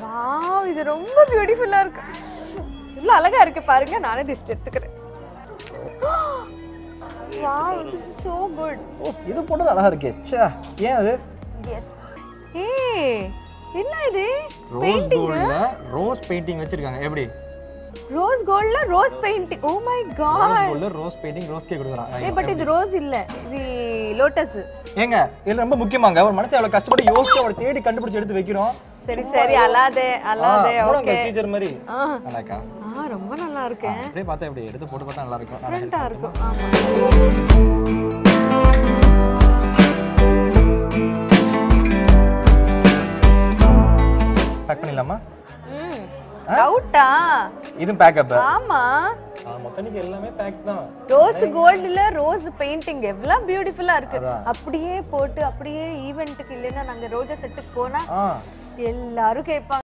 Wow இது ரொம்ப பியூட்டிஃபுல்லா இருக்கு இவ்வளவு அழகா இருக்கு பாருங்க நானே டிஸ்ட் எடுத்துக்கிறேன் வாவ் சோ குட் ஓ இது போட்டது அழகா இருக்கே ச்சே ஏன் அது எஸ் ஏய் என்ன இது ரோஸ் பெயிண்டிங் கோல்ட்ல ரோஸ் பெயிண்டிங் வச்சிருக்காங்க எப்படி ரோஸ் கோல்ட்ல rose painting oh my rose god கோல்ட்ல ரோஸ் பெயிண்டிங் ரோஸ்கே ஏ கொடுக்குறாங்க பட் இது ரோஸ் இல்ல இது லோட்டஸ் ஏங்க இதுல ரொம்ப முக்கியமாங்க ஒரு மனுஷன் அவ்வளவு கஷ்டப்பட்டு யோசிச்சு அவளை தேடி கண்டுபிடிச்சு எடுத்து வைக்கிறோம் சரி சரி அல்லாதே அல்லாதே ஓகே டீச்சர் மாதிரி ஆ நல்லாக்கா ஆ ரொம்ப நல்லா இருக்கு அப்படியே பார்த்தா இப்படி எடுத்து போட்டு பார்த்தா நல்லா இருக்கும் டிஃப்ரெண்டா இருக்கும் ஆமா பேக் பண்ணிடலாமா ம் டவுட்டா இதுவும் பேக்கப் ஆமா மொத்தனிக்கு எல்லாமே பேக் தான் ரோஸ் கோல்டுல ரோஸ் பெயிண்டிங் எவ்வளவு பியூட்டிஃபுல்லா இருக்கு அதான். அப்படியே போட்டு அப்படியே ஈவென்ட்டுக்கு இல்லைன்னா நாங்க ரோஜா செட்டுக்கு போனா ஆ எல்லாரும் கேட்பாங்க